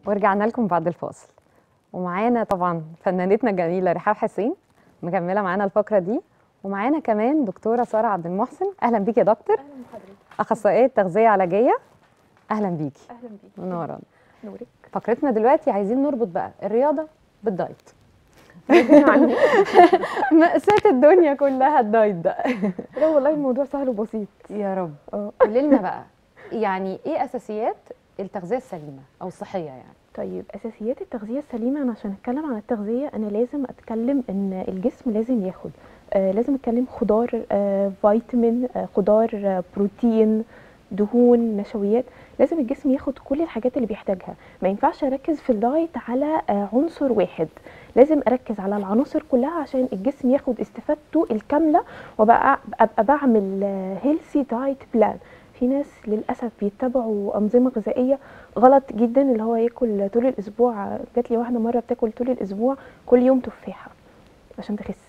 ورجعنا لكم بعد الفاصل ومعانا طبعا فنانتنا الجميله رحاب حسين مكمله معانا الفقره دي ومعانا كمان دكتوره ساره عبد المحسن اهلا بيكي يا دكتور اهلا بحضرتك اخصائيه تغذيه علاجيه اهلا بيكي اهلا بيك منورة نورك فقرتنا دلوقتي عايزين نربط بقى الرياضه بالدايت مأساة الدنيا كلها الدايت ده لا والله الموضوع سهل وبسيط يا رب اه قولي لنا بقى يعني ايه اساسيات التغذيه السليمه او الصحيه يعني طيب اساسيات التغذيه السليمه انا عشان اتكلم عن التغذيه انا لازم اتكلم ان الجسم لازم ياخد آه لازم اتكلم خضار آه فيتامين آه خضار آه بروتين دهون نشويات لازم الجسم ياخد كل الحاجات اللي بيحتاجها ما ينفعش اركز في الدايت على آه عنصر واحد لازم اركز على العناصر كلها عشان الجسم ياخد استفادته الكامله وابقى ابقى بعمل هيلثي دايت بلان في ناس للاسف بيتبعوا انظمه غذائيه غلط جدا اللي هو ياكل طول الاسبوع جات لي واحده مره بتاكل طول الاسبوع كل يوم تفاحه عشان تخس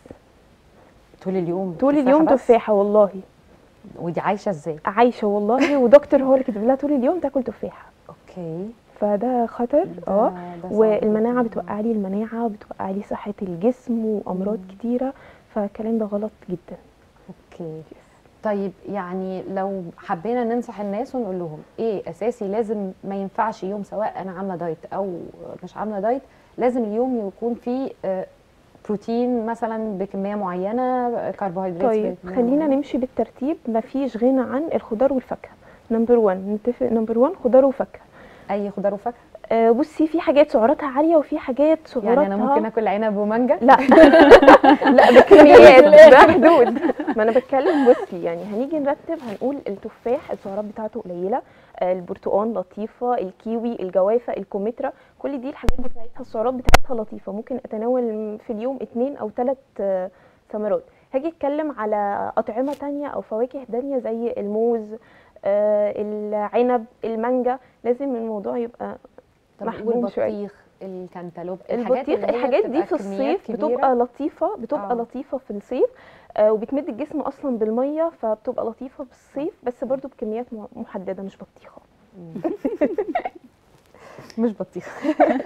طول اليوم طول تفاحة اليوم بس؟ تفاحه والله ودي عايشه ازاي عايشه والله ودكتور هو اللي كاتب لها طول اليوم تاكل تفاحه اوكي فده خطر ده- اه ده صعب والمناعه جداً. بتوقع لي المناعه بتوقع لي صحه الجسم وامراض مم. كتيره فالكلام ده غلط جدا اوكي طيب يعني لو حبينا ننصح الناس ونقول لهم ايه اساسي لازم ما ينفعش يوم سواء انا عامله دايت او مش عامله دايت لازم اليوم يكون فيه آه، بروتين مثلا بكميه معينه كربوهيدرات طيب بكمية خلينا معينة. نمشي بالترتيب مفيش غنى عن الخضار والفاكهه نمبر 1 نتفق نمبر 1 خضار وفاكهه اي خضار وفاكهه آه بصي في حاجات سعراتها عاليه وفي حاجات سعراتها يعني انا ممكن اكل عنب ومانجا لا لا بكميات بحدود ما انا بتكلم بصي يعني هنيجي نرتب هنقول التفاح السعرات بتاعته قليله آه، البرتقال لطيفه الكيوي الجوافه الكمثرى كل دي الحاجات بتاعتها السعرات بتاعتها لطيفه ممكن اتناول في اليوم اتنين او ثلاث ثمرات هاجي اتكلم على اطعمه تانية او فواكه تانية زي الموز آه، العنب المانجا لازم الموضوع يبقى طب محجوم شوية. والبطيخ الكنتالوب البطيخ اللي هي الحاجات دي بتبقى في كميات الصيف كبيرة. بتبقى لطيفه بتبقى آه. لطيفه في الصيف آه وبتمد الجسم اصلا بالميه فبتبقى لطيفه بالصيف بس برضو بكميات م- محدده مش بطيخه مش بطيخ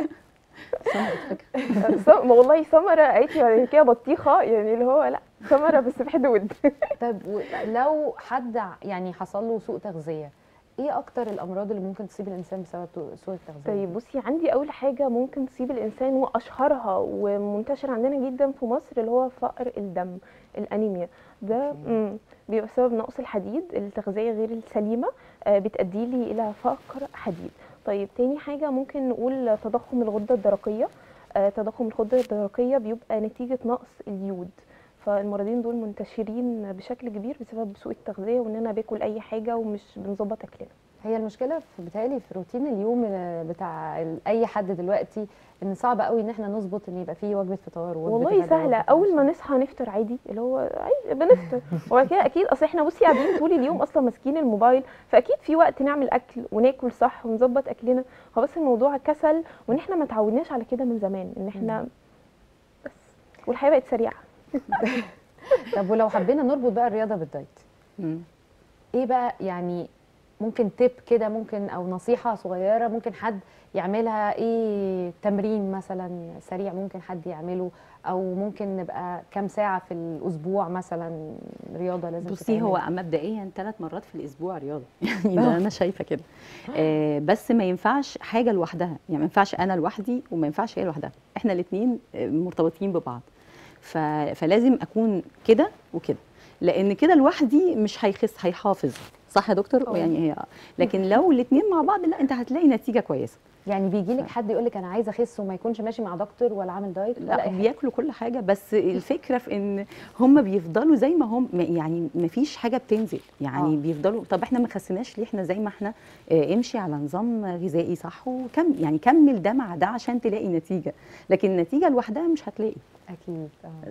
س- ما والله سمره قالت لي بعد كده بطيخه يعني اللي هو لا سمره بس بحدود طيب و- لو حد ع- يعني حصل له سوء تغذيه ايه اكتر الامراض اللي ممكن تصيب الانسان بسبب تو- سوء التغذيه طيب بصي عندي اول حاجه ممكن تصيب الانسان واشهرها ومنتشر عندنا جدا في مصر اللي هو فقر الدم الانيميا ده أوكي. مم، بيبقى بسبب نقص الحديد التغذيه غير السليمه آه، بتؤدي لي الى فقر حديد طيب تاني حاجه ممكن نقول تضخم الغده الدرقيه آه، تضخم الغده الدرقيه بيبقى نتيجه نقص اليود فالمرضين دول منتشرين بشكل كبير بسبب سوء التغذيه وان انا باكل اي حاجه ومش بنظبط اكلنا هي المشكله في بتهيألي في روتين اليوم آه، بتاع ال- اي حد دلوقتي ان صعب قوي ان احنا نظبط ان يبقى فيه وجبه فطار ووجبه والله غدا سهله ووجبة اول ما عشاء. نصحى نفطر عادي اللي هو عادي بنفطر وبعد كده اكيد اصل احنا بصي قاعدين طول اليوم اصلا ماسكين الموبايل فاكيد في وقت نعمل اكل وناكل صح ونظبط اكلنا هو بس الموضوع كسل وان احنا ما تعودناش على كده من زمان ان احنا بس والحياه بقت سريعه طب ولو حبينا نربط بقى الرياضه بالدايت مم. ايه بقى يعني ممكن تip كده ممكن او نصيحه صغيره ممكن حد يعملها ايه تمرين مثلا سريع ممكن حد يعمله او ممكن نبقى كام ساعه في الاسبوع مثلا رياضه لازم بصي هو تتعمل؟ مبدئيا ثلاث مرات في الاسبوع رياضه يعني ده انا شايفه كده آه بس ما ينفعش حاجه لوحدها يعني ما ينفعش انا لوحدي وما ينفعش هي لوحدها احنا الاثنين مرتبطين ببعض ف... فلازم اكون كده وكده لان كده لوحدي مش هيخس هيحافظ صح يا دكتور أه. يعني هي لكن لو الاثنين مع بعض لا انت هتلاقي نتيجه كويسه يعني بيجي لك حد يقول لك انا عايز اخس وما يكونش ماشي مع دكتور ولا عامل دايت ولا لا أي حاجة. بياكلوا كل حاجه بس الفكره في ان هم بيفضلوا زي ما هم يعني ما فيش حاجه بتنزل يعني آه. آه. بيفضلوا طب احنا ما خسناش ليه احنا زي ما احنا آه، امشي على نظام غذائي صح وكم يعني كمل ده مع ده عشان تلاقي نتيجه لكن النتيجه لوحدها مش هتلاقي اكيد اه بس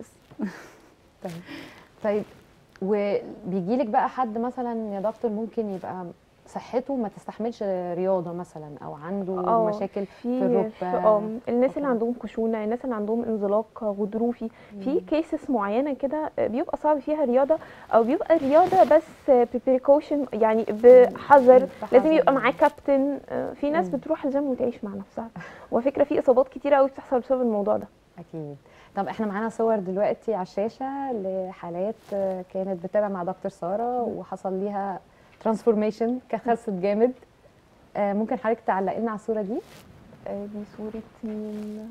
طيب طيب وبيجي لك بقى حد مثلا يا دكتور ممكن يبقى صحته ما تستحملش رياضه مثلا او عنده آه، مشاكل في الركبة. في- اه الناس اللي أوكي. عندهم خشونه الناس اللي عندهم انزلاق غضروفي في كيسز معينه كده بيبقى صعب فيها رياضه او بيبقى رياضه بس ببريكوشن يعني بحذر لازم يبقى معاه كابتن آه، في ناس مم. بتروح الجيم وتعيش مع نفسها وفكره في اصابات كتيره قوي بتحصل بسبب الموضوع ده اكيد طب احنا معانا صور دلوقتي على الشاشه لحالات آه، كانت بتتابع مع دكتور ساره وحصل ليها ترانسفورميشن كخست جامد آه، ممكن حضرتك تعلق لنا على الصوره دي آه، دي صوره مين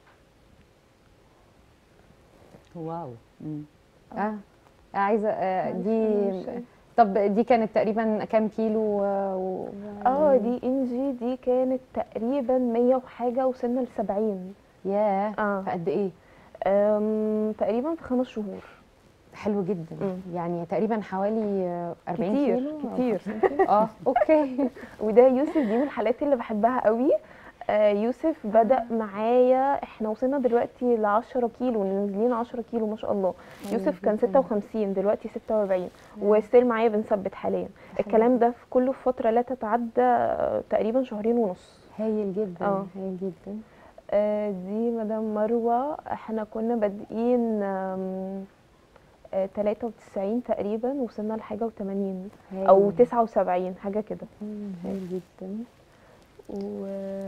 واو مم. اه عايزه آه، معلش دي أنا مش شايفة. طب دي كانت تقريبا كام كيلو آه، و... اه دي انجي دي كانت تقريبا 100 وحاجه وصلنا ل 70 ياه اه في قد ايه أم، تقريبا في خمس شهور حلو جدا مم. يعني تقريبا حوالي آه، 40 كتير، كيلو أو كتير. 50 كيلو. اه اوكي وده يوسف دي من الحالات اللي بحبها قوي آه، يوسف بدأ معايا احنا وصلنا دلوقتي ل 10 كيلو نازلين 10 كيلو ما شاء الله يوسف كان جداً. 56 دلوقتي 46 وستيل معايا بنثبت حاليا الكلام ده في كله في فترة لا تتعدى آه، تقريبا شهرين ونص هايل جدا آه. هايل جدا آه، دي مدام مروة احنا كنا بادئين آم، آه، 93 تقريبا وصلنا لحاجة و80 او هايل. 79 حاجة كده مم، هايل جدا و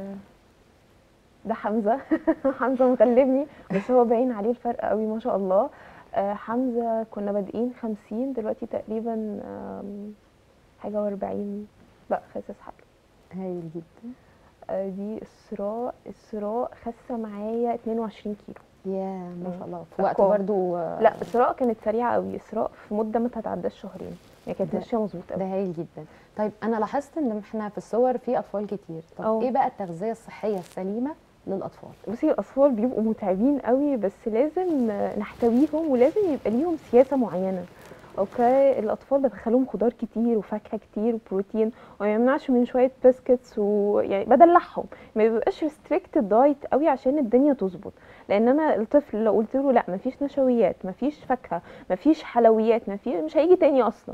ده حمزه حمزه مغلبني بس هو باين عليه الفرق قوي ما شاء الله آه، حمزه كنا بادئين 50 دلوقتي تقريبا آم، حاجه و40 بقى خاسس حاجه هايل جدا آه، دي اسراء اسراء خاسه معايا 22 كيلو يا ما مم. شاء الله في وقت أرقام. برضو آه، لا اسراء كانت سريعه قوي اسراء في مده ما تتعداش شهرين يعني كانت ده- ماشيه مظبوط ده قوي هايل جدا طيب انا لاحظت ان احنا في الصور في اطفال كتير طب أه. ايه بقى التغذيه الصحيه السليمه للاطفال بصي الاطفال بيبقوا متعبين قوي بس لازم آه، نحتويهم ولازم يبقى ليهم سياسه معينه اوكي الاطفال بدخلهم خضار كتير وفاكهه كتير وبروتين وما يمنعش من شويه بسكتس ويعني بدلعهم ما بيبقاش ريستريكتد دايت قوي عشان الدنيا تظبط لان انا الطفل لو قلت له لا مفيش نشويات مفيش فاكهه مفيش حلويات مفيش مش هيجي تاني اصلا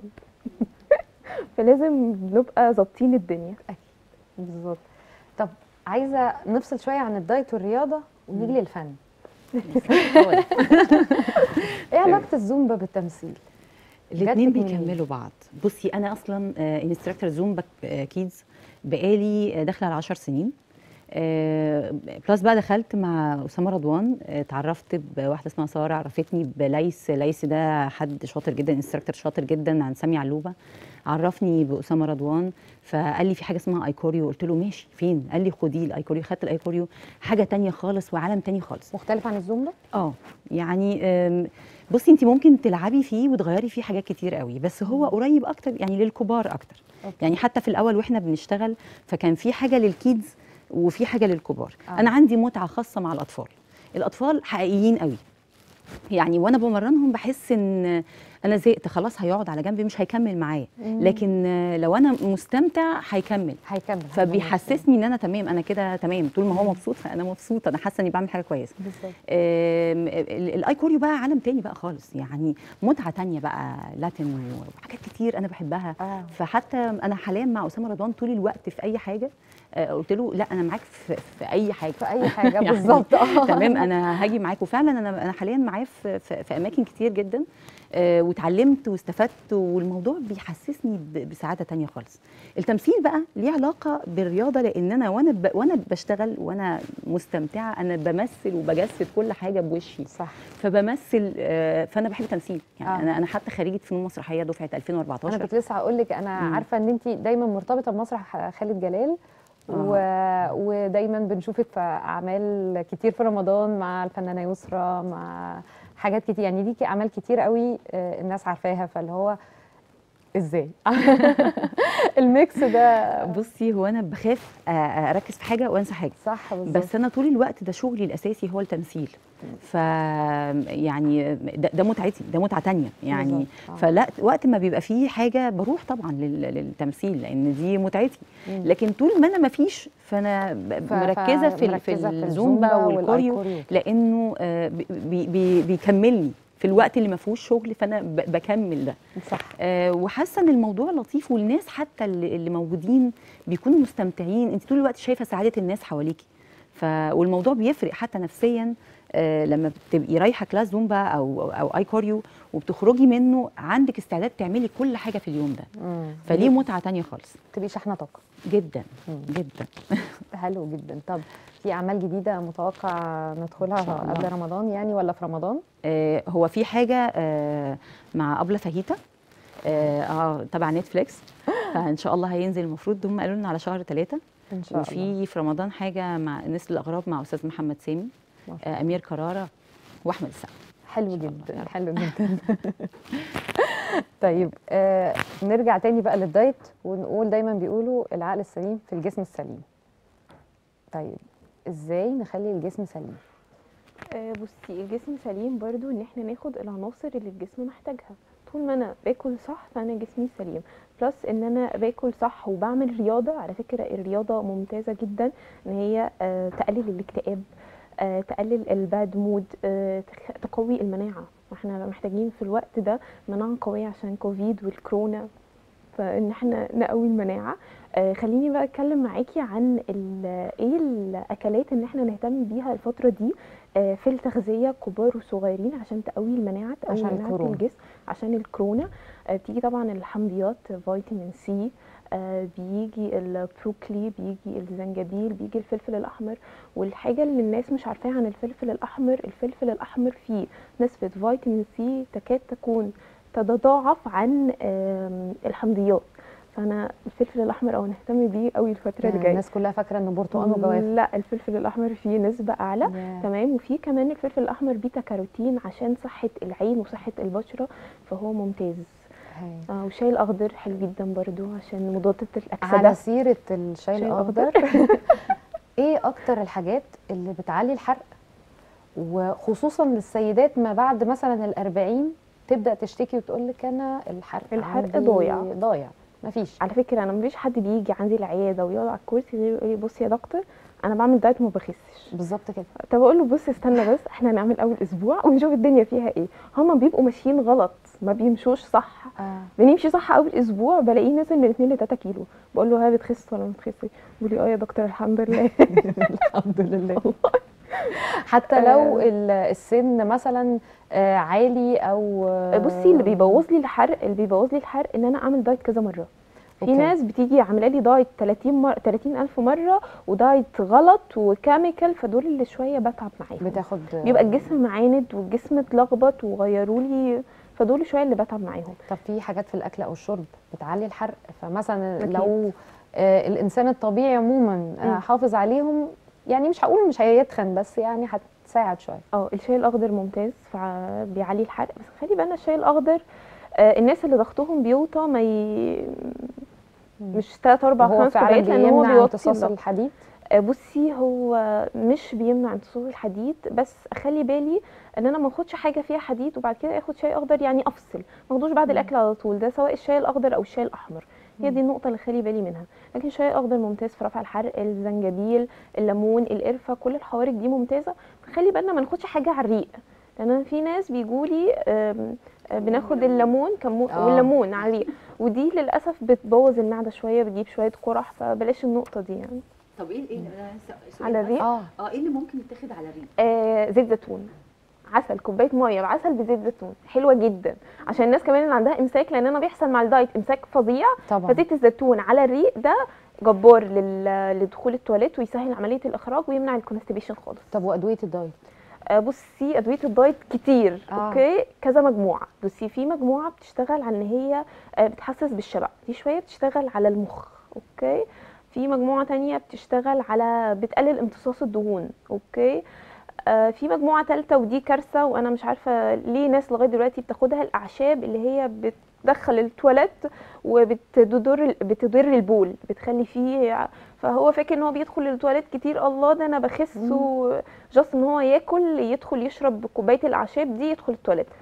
فلازم نبقى ظابطين الدنيا بالظبط طب عايزه نفصل شويه عن الدايت والرياضه ونيجي للفن هو ده. ايه علاقه الزومبا بالتمثيل الاثنين جاتلك منين؟ بيكملوا بعض بصي انا اصلا انستراكتور زومبا كيدز بقالي آه، داخله على 10 سنين آه، بلس بقى دخلت مع اسامه رضوان آه، اتعرفت بواحده اسمها ساره عرفتني بليس ليس ده حد شاطر جدا انستراكتور شاطر جدا عن سامي علوبه عرفني باسامه رضوان فقال لي في حاجه اسمها ايكوريو قلت له ماشي فين قال لي خديه الايكوريو خدت الايكوريو حاجه تانية خالص وعالم تاني خالص مختلف عن الزومبا اه يعني آم، بصي انت ممكن تلعبي فيه وتغيري فيه حاجات كتير قوي بس هو قريب اكتر يعني للكبار اكتر أوكي. يعني حتى في الاول واحنا بنشتغل فكان في حاجه للكيدز وفي حاجه للكبار آه. انا عندي متعه خاصه مع الاطفال الاطفال حقيقيين قوي يعني وانا بمرنهم بحس ان انا زهقت خلاص هيقعد على جنبي مش هيكمل معايا لكن آه، لو انا مستمتع هيكمل هيكمل فبيحسسني ان انا تمام انا كده تمام طول ما هو مبسوط فانا مبسوطه انا حاسه اني بعمل حاجه كويسه بالظبط آم، ال- الاي كوريو بقى عالم تاني بقى خالص يعني متعه تانية بقى لاتين وحاجات كتير انا بحبها اه فحتى انا حاليا مع اسامه رضوان طول الوقت في اي حاجه آه، قلت له لا انا معاك في, في اي حاجه في اي حاجه يعني بالظبط اه تمام انا هاجي معاك وفعلا انا انا حاليا معاه في, في, في اماكن كتير جدا آه، واتعلمت واستفدت والموضوع بيحسسني ب- بسعاده تانية خالص التمثيل بقى ليه علاقه بالرياضه لان انا وانا ب... وانا بشتغل وانا مستمتعه انا بمثل وبجسد كل حاجه بوشي صح فبمثل آه، فانا بحب التمثيل يعني آه. انا انا حتى خريجه فنون مسرحيه دفعه انا 2014 كنت لسه هقول لك انا مم. عارفه ان انت دايما مرتبطه بمسرح خالد جلال و... ودايما بنشوفك في اعمال كتير في رمضان مع الفنانه يسرا مع حاجات كتير يعني ليكي اعمال كتير قوي آه، الناس عارفاها فاللي هو ازاي الميكس ده بصي هو انا بخاف آه، آه، اركز في حاجه وانسى حاجه صح بالظبط بس انا طول الوقت ده شغلي الاساسي هو التمثيل ف يعني ده, ده متعتي ده متعه تانية يعني بالظبط. آه. فلا وقت ما بيبقى فيه حاجه بروح طبعا لل- للتمثيل لان دي متعتي مم. لكن طول ما انا ما فيش فانا ب- ف- مركزه في ال- في مركزة الزومبا والكوريو والأيكوريو. لانه آه، بي- بي بي بيكملني في الوقت اللي ما فيهوش شغل فانا ب- بكمل ده صح آه، وحاسه ان الموضوع لطيف والناس حتى اللي, اللي موجودين بيكونوا مستمتعين انت طول الوقت شايفه سعاده الناس حواليكي ف والموضوع بيفرق حتى نفسيا آه، لما بتبقي رايحه كلاس زومبا او او اي كوريو وبتخرجي منه عندك استعداد تعملي كل حاجه في اليوم ده مم. فليه متعه تانية خالص تبقي شحنه طاقه جدا مم. جدا حلو جدا طب في اعمال جديده متوقع ندخلها إن شاء الله. قبل رمضان يعني ولا في رمضان آه، هو في حاجه آه، مع ابله فاهيتا اه آه، تبع نتفليكس فان شاء الله هينزل المفروض هم قالوا لنا على شهر ثلاثة ان شاء الله وفي في رمضان حاجه مع نسل الاغراب مع استاذ محمد سامي ما شاء آه، امير كراره واحمد السقا حلو شاء الله. جدا حلو جدا طيب آه نرجع تاني بقى للدايت ونقول دايما بيقولوا العقل السليم في الجسم السليم طيب ازاي نخلي الجسم سليم آه، بصي الجسم سليم برضو ان احنا ناخد العناصر اللي الجسم محتاجها طول ما انا باكل صح فانا جسمي سليم بلس ان انا باكل صح وبعمل رياضه على فكره الرياضه ممتازه جدا ان هي آه، تقلل الاكتئاب آه، تقلل الباد مود آه، تخ- تقوي المناعه احنا محتاجين في الوقت ده مناعه قويه عشان كوفيد والكورونا فان احنا نقوي المناعه آه، خليني بقى اتكلم معاكي عن ال- ايه الاكلات ان احنا نهتم بيها الفتره دي آه، في التغذيه كبار وصغيرين عشان تقوي المناعه تقوي عشان مناعه الكورونا. الجسم عشان الكورونا آه، بتيجي طبعا الحمضيات فيتامين سي آه، بيجي البروكلي بيجي الزنجبيل بيجي الفلفل الاحمر والحاجه اللي الناس مش عارفاها عن الفلفل الاحمر الفلفل الاحمر فيه نسبه فيتامين سي تكاد تكون تتضاعف عن آم، الحمضيات فانا الفلفل الاحمر او نهتم بيه قوي الفتره اللي جايه الناس كلها فاكره انه برتقال وجوافه لا الفلفل الاحمر فيه نسبه اعلى ياه. تمام وفي كمان الفلفل الاحمر بيتا كاروتين عشان صحه العين وصحه البشره فهو ممتاز هاي. آه وشاي الاخضر حلو جدا برضو عشان مضادة على الاكسده سيره الشاي شاي الاخضر ايه اكتر الحاجات اللي بتعلي الحرق وخصوصا للسيدات ما بعد مثلا الأربعين تبدا تشتكي وتقول لك انا الحرق الحرق عندي ضايع. ضايع مفيش على فكره انا مفيش حد بيجي عندي العياده ويقعد على الكرسي غير يقول لي بصي يا دكتور انا بعمل دايت وما بخسش بالظبط كده طب اقول له بص استنى بس احنا هنعمل اول اسبوع ونشوف الدنيا فيها ايه هما بيبقوا ماشيين غلط ما بيمشوش صح آه. بنمشي صح اول اسبوع بلاقيه نازل من 2 ل 3 كيلو بقول له ها بتخس ولا ما بتخسي بيقول لي اه يا دكتور الحمد لله الحمد لله حتى لو ال- السن مثلا آه، عالي او آه، بصي اللي بيبوظ لي الحرق اللي بيبوظ لي الحرق ان انا اعمل دايت كذا مره في أوكي. ناس بتيجي عامله لي دايت 30 مره 30 الف مره ودايت غلط وكيميكال فدول اللي شويه بتعب معاهم بتاخد بيبقى الجسم معاند والجسم اتلخبط وغيروا لي فدول شويه اللي بتعب معاهم طب في حاجات في الاكل او الشرب بتعلي الحرق فمثلا أكيد. لو آه، الانسان الطبيعي عموما آه، مم. حافظ عليهم يعني مش هقول مش هيتخن بس يعني هتساعد شويه اه الشاي الاخضر ممتاز فبيعلي الحرق بس خلي بالنا الشاي الاخضر آه، الناس اللي ضغطهم بيوطى ما ي... مش 3 4 وهو 5 فعلا كوبايات لان هو بيمنع بيوطي امتصاص الضغط. الحديد آه، بصي هو مش بيمنع امتصاص الحديد بس اخلي بالي ان انا ما اخدش حاجه فيها حديد وبعد كده اخد شاي اخضر يعني افصل ما اخدوش بعد الاكل على طول ده سواء الشاي الاخضر او الشاي الاحمر هي دي النقطه اللي خلي بالي منها لكن الشاي الاخضر ممتاز في رفع الحرق الزنجبيل الليمون القرفه كل الحوارق دي ممتازه خلي بالنا ما ناخدش حاجه على الريق لان أنا في ناس بيجولي آم، آه، بناخد الليمون كمو آه. والليمون على الريق ودي للاسف بتبوظ المعده شويه بتجيب شويه قرح فبلاش النقطه دي يعني طب ايه ايه على الريق اه اه ايه اللي ممكن يتاخد على الريق آه زيت زيتون عسل كوبايه ميه بعسل بزيت زيتون حلوه جدا عشان الناس كمان اللي عندها امساك لان انا بيحصل مع الدايت امساك فظيع طبعا فزيت الزيتون على الريق ده جبار لل- لدخول التواليت ويسهل عمليه الاخراج ويمنع الكونستيبيشن خالص طب وادويه الدايت آه بصي ادويه الدايت كتير آه. آه. اوكي كذا مجموعه بصي في مجموعه بتشتغل على ان هي آه بتحسس بالشبع دي شويه بتشتغل على المخ اوكي في مجموعه تانية بتشتغل على بتقلل امتصاص الدهون اوكي آه في مجموعه ثالثه ودي كارثه وانا مش عارفه ليه ناس لغايه دلوقتي بتاخدها الاعشاب اللي هي بتدخل التواليت وبتضر بتضر البول بتخلي فيه فهو فاكر ان هو بيدخل التواليت كتير الله ده انا بخس مم. و- جاست ان هو ياكل يدخل يشرب كوبايه الاعشاب دي يدخل التواليت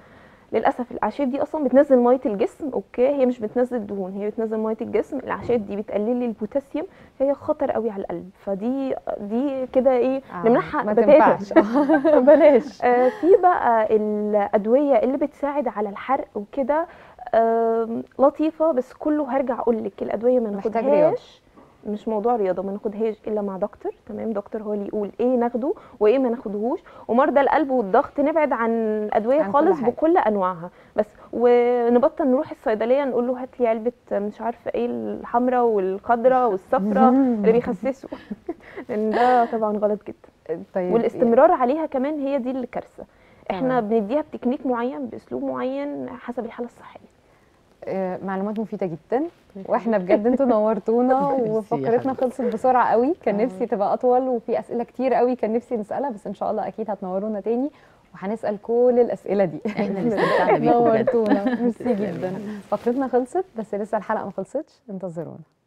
للاسف الاعشاب دي اصلا بتنزل ميه الجسم اوكي هي مش بتنزل دهون هي بتنزل ميه الجسم الاعشاب دي بتقلل لي البوتاسيوم هي خطر قوي على القلب فدي دي كده ايه آه، نمنعها ما بتاتا. تنفعش بلاش آه في بقى الادويه اللي بتساعد على الحرق وكده آم، لطيفه بس كله هرجع اقول لك الادويه ما محتاج رياضة. ناخدهاش مش موضوع رياضه ما ناخدهاش الا مع دكتور تمام دكتور هو اللي يقول ايه ناخده وايه ما ناخدهوش ومرضى القلب والضغط نبعد عن الادويه عن كل خالص حاجة. بكل انواعها بس ونبطل نروح الصيدليه نقول له هات لي علبه مش عارفه ايه الحمراء والخضراء والصفراء اللي بيخسسوا لان ده طبعا غلط جدا طيب والاستمرار عليها كمان هي دي الكارثه احنا تمام. بنديها بتكنيك معين باسلوب معين حسب الحاله الصحيه آه، معلومات مفيده جدا واحنا بجد انتوا نورتونا ميرسي يا وفقرتنا حبيبتي. خلصت بسرعه قوي كان آه. نفسي تبقى اطول وفي اسئله كتير قوي كان نفسي نسالها بس ان شاء الله اكيد هتنورونا تاني وهنسال كل الاسئله دي احنا اللي استمتعنا بيكم بجد نورتونا ميرسي جدا فقرتنا خلصت بس لسه الحلقه ما خلصتش انتظرونا